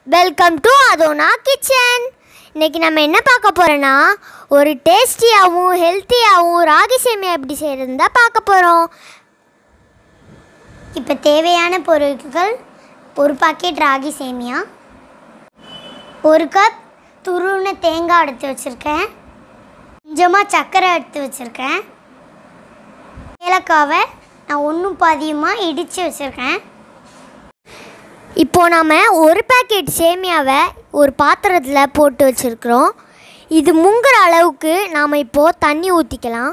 welcome to அதோனா kitchen இன்னைக்கு நம்ம என்ன பார்க்க போறோம்னா ஒரு டேஸ்டியாகவும் ஹெல்த்தியாகவும் ராகி சேமியா எப்படி செய்யறதுன்னு தான் பார்க்க போகிறோம் இப்போ தேவையான பொருட்கள் ஒரு பாக்கெட் ராகி சேமியா ஒரு கப் துருவின தேங்காய் எடுத்து வச்சுருக்கேன் கொஞ்சமாக சர்க்கரை எடுத்து வச்சுருக்கேன் ஏலக்காவை நான் ஒன்றும் பாதியமாக இடித்து வச்சுருக்கேன் இப்போ நாம் ஒரு பேக்கெட் சேமியாவை ஒரு பாத்திரத்தில் போட்டு வச்சுருக்குறோம் இது முங்குற அளவுக்கு நாம் இப்போது தண்ணி ஊற்றிக்கலாம்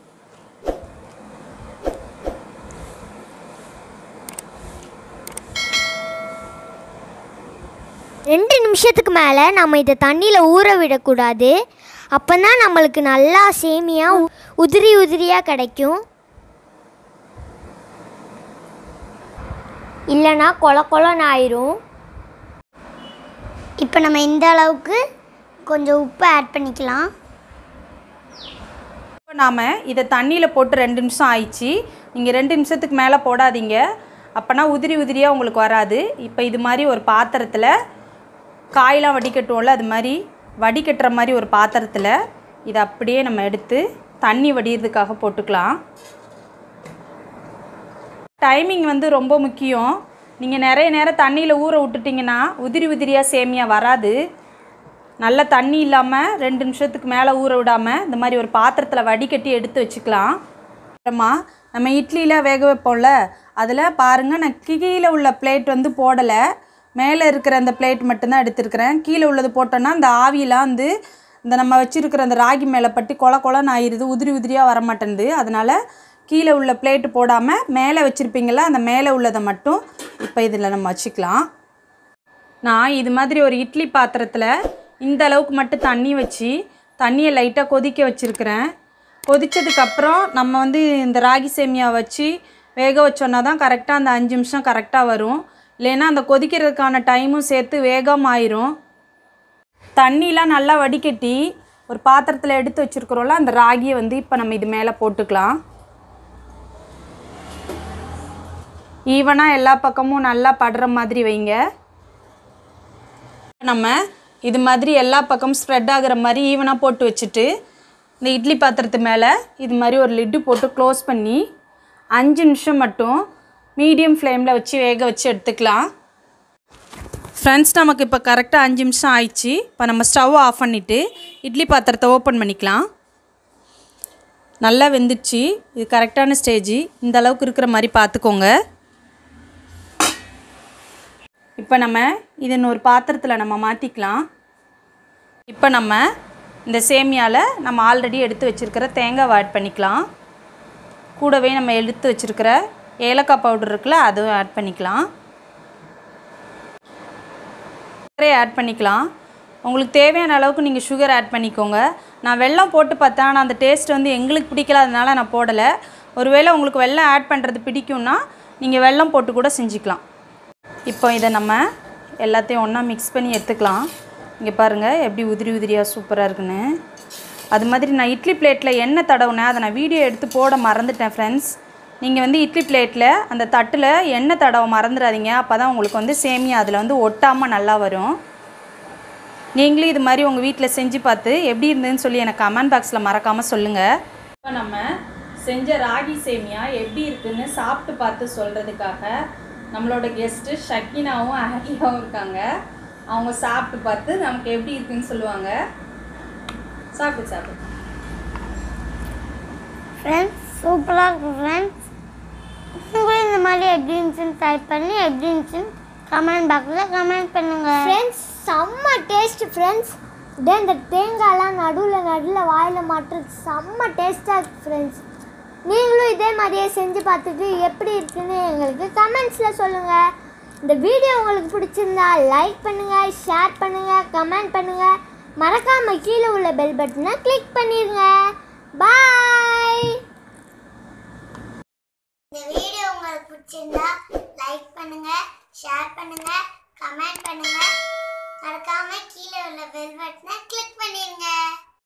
ரெண்டு நிமிஷத்துக்கு மேலே நம்ம இதை தண்ணியில் ஊற விடக்கூடாது அப்போ தான் நம்மளுக்கு நல்லா சேமியா உ- உதிரி உதிரியாக கிடைக்கும் இல்லைன்னா கொல கொலன்னு ஆயிரும் இப்போ நம்ம இந்த அளவுக்கு கொஞ்சம் உப்பு ஆட் பண்ணிக்கலாம் இப்போ நாம் இதை தண்ணியில் போட்டு ரெண்டு நிமிஷம் ஆயிடுச்சு நீங்கள் ரெண்டு நிமிஷத்துக்கு மேலே போடாதீங்க அப்போனா உதிரி உதிரியாக உங்களுக்கு வராது இப்போ இது மாதிரி ஒரு பாத்திரத்தில் காயெலாம் வடிகட்டுவோம்ல அது மாதிரி வடிகட்டுற மாதிரி ஒரு பாத்திரத்தில் இதை அப்படியே நம்ம எடுத்து தண்ணி வடிகிறதுக்காக போட்டுக்கலாம் டைமிங் வந்து ரொம்ப முக்கியம் நீங்கள் நிறைய நேரம் தண்ணியில் ஊற விட்டுட்டிங்கன்னா உதிரி உதிரியாக சேமியா வராது நல்ல தண்ணி இல்லாமல் ரெண்டு நிமிஷத்துக்கு மேலே ஊற விடாமல் இந்த மாதிரி ஒரு பாத்திரத்தில் வடிகட்டி எடுத்து வச்சுக்கலாம் அப்புறமா நம்ம இட்லியில் வேக வைப்போம்ல அதில் பாருங்கள் நான் கீழே உள்ள பிளேட் வந்து போடலை மேலே இருக்கிற அந்த பிளேட் மட்டும்தான் எடுத்திருக்கிறேன் கீழே உள்ளது போட்டோன்னா அந்த ஆவியெலாம் வந்து இந்த நம்ம வச்சுருக்கிற அந்த ராகி மேலே பட்டு கொல கொலன்னு ஆயிடுது உதிரி உதிரியாக வர மாட்டேங்குது அதனால் கீழே உள்ள பிளேட்டு போடாமல் மேலே வச்சுருப்பீங்கள அந்த மேலே உள்ளதை மட்டும் இப்போ இதில் நம்ம வச்சுக்கலாம் நான் இது மாதிரி ஒரு இட்லி பாத்திரத்தில் இந்த அளவுக்கு மட்டும் தண்ணி வச்சு தண்ணியை லைட்டாக கொதிக்க வச்சுருக்கிறேன் கொதிச்சதுக்கப்புறம் நம்ம வந்து இந்த ராகி சேமியா வச்சு வேக வச்சோன்னா தான் கரெக்டாக அந்த அஞ்சு நிமிஷம் கரெக்டாக வரும் இல்லைன்னா அந்த கொதிக்கிறதுக்கான டைமும் சேர்த்து வேகாம ஆயிரும் தண்ணிலாம் நல்லா வடிகட்டி ஒரு பாத்திரத்தில் எடுத்து வச்சுருக்குறோம்ல அந்த ராகியை வந்து இப்போ நம்ம இது மேலே போட்டுக்கலாம் ஈவனாக எல்லா பக்கமும் நல்லா படுற மாதிரி வைங்க நம்ம இது மாதிரி எல்லா பக்கமும் ஸ்ப்ரெட் ஆகுற மாதிரி ஈவனாக போட்டு வச்சுட்டு இந்த இட்லி பாத்திரத்து மேலே இது மாதிரி ஒரு லிட்டு போட்டு க்ளோஸ் பண்ணி அஞ்சு நிமிஷம் மட்டும் மீடியம் ஃப்ளேமில் வச்சு வேக வச்சு எடுத்துக்கலாம் ஃப்ரெண்ட்ஸ் நமக்கு இப்போ கரெக்டாக அஞ்சு நிமிஷம் ஆயிடுச்சு இப்போ நம்ம ஸ்டவ் ஆஃப் பண்ணிவிட்டு இட்லி பாத்திரத்தை ஓப்பன் பண்ணிக்கலாம் நல்லா வெந்துடுச்சு இது கரெக்டான ஸ்டேஜ் இந்த அளவுக்கு இருக்கிற மாதிரி பார்த்துக்கோங்க இப்போ நம்ம இதை ஒரு பாத்திரத்தில் நம்ம மாற்றிக்கலாம் இப்போ நம்ம இந்த சேமியாவில் நம்ம ஆல்ரெடி எடுத்து வச்சுருக்கிற தேங்காவை ஆட் பண்ணிக்கலாம் கூடவே நம்ம எடுத்து வச்சுருக்கிற ஏலக்காய் பவுடர் இருக்குல்ல அதுவும் ஆட் பண்ணிக்கலாம் சுகரே ஆட் பண்ணிக்கலாம் உங்களுக்கு தேவையான அளவுக்கு நீங்கள் சுகர் ஆட் பண்ணிக்கோங்க நான் வெல்லம் போட்டு பார்த்தேன் ஆனால் அந்த டேஸ்ட் வந்து எங்களுக்கு பிடிக்கல அதனால நான் போடலை ஒருவேளை உங்களுக்கு வெல்லம் ஆட் பண்ணுறது பிடிக்கும்னா நீங்கள் வெல்லம் போட்டு கூட செஞ்சுக்கலாம் இப்போ இதை நம்ம எல்லாத்தையும் ஒன்றா மிக்ஸ் பண்ணி எடுத்துக்கலாம் இங்கே பாருங்கள் எப்படி உதிரி உதிரியாக சூப்பராக இருக்குன்னு அது மாதிரி நான் இட்லி பிளேட்டில் எண்ணெய் தடவுனேன் அதை நான் வீடியோ எடுத்து போட மறந்துட்டேன் ஃப்ரெண்ட்ஸ் நீங்கள் வந்து இட்லி பிளேட்டில் அந்த தட்டில் எண்ணெய் தடவை மறந்துடாதீங்க அப்போ தான் உங்களுக்கு வந்து சேமியா அதில் வந்து ஒட்டாமல் நல்லா வரும் நீங்களும் இது மாதிரி உங்கள் வீட்டில் செஞ்சு பார்த்து எப்படி இருந்ததுன்னு சொல்லி எனக்கு கமெண்ட் பாக்ஸில் மறக்காமல் சொல்லுங்கள் இப்போ நம்ம செஞ்ச ராகி சேமியா எப்படி இருக்குன்னு சாப்பிட்டு பார்த்து சொல்கிறதுக்காக நம்மளோட கெஸ்ட்டு ஷக்கினாவும் அஹலியாவும் இருக்காங்க அவங்க சாப்பிட்டு பார்த்து நமக்கு எப்படி இருக்குன்னு சொல்லுவாங்க சாப்பிடு சாப்பிடு ஃப்ரெண்ட்ஸ் சூப்பராக இருக்கும் ஃப்ரெண்ட்ஸ் உங்களும் இந்த மாதிரி எப்படி இருந்துச்சுன்னு ட்ரை பண்ணி எப்படி இருந்துச்சுன்னு கமெண்ட் பாக்ஸில் கமெண்ட் பண்ணுங்கள் ஃப்ரெண்ட்ஸ் செம்ம டேஸ்ட் ஃப்ரெண்ட்ஸ் இதே இந்த தேங்காய்லாம் நடுவில் நடுவில் வாயில் மாட்டுறது செம்ம டேஸ்ட்டாக இருக்குது ஃப்ரெண்ட்ஸ் நீங்களும் இதே மாதிரியே செஞ்சு பார்த்துட்டு எப்படி இருக்குன்னு எங்களுக்கு கமெண்ட்ஸில் சொல்லுங்கள் இந்த வீடியோ உங்களுக்கு பிடிச்சிருந்தா லைக் பண்ணுங்கள் ஷேர் பண்ணுங்கள் கமெண்ட் பண்ணுங்கள் மறக்காமல் கீழே உள்ள பெல் பட்டனை கிளிக் பண்ணிடுங்க பாய் இந்த வீடியோ உங்களுக்கு பிடிச்சிருந்தா லைக் பண்ணுங்க ஷேர் பண்ணுங்க கமெண்ட் பண்ணுங்க மறக்காம கீழே உள்ள பெல் பட்டனை கிளிக் பண்ணிருங்க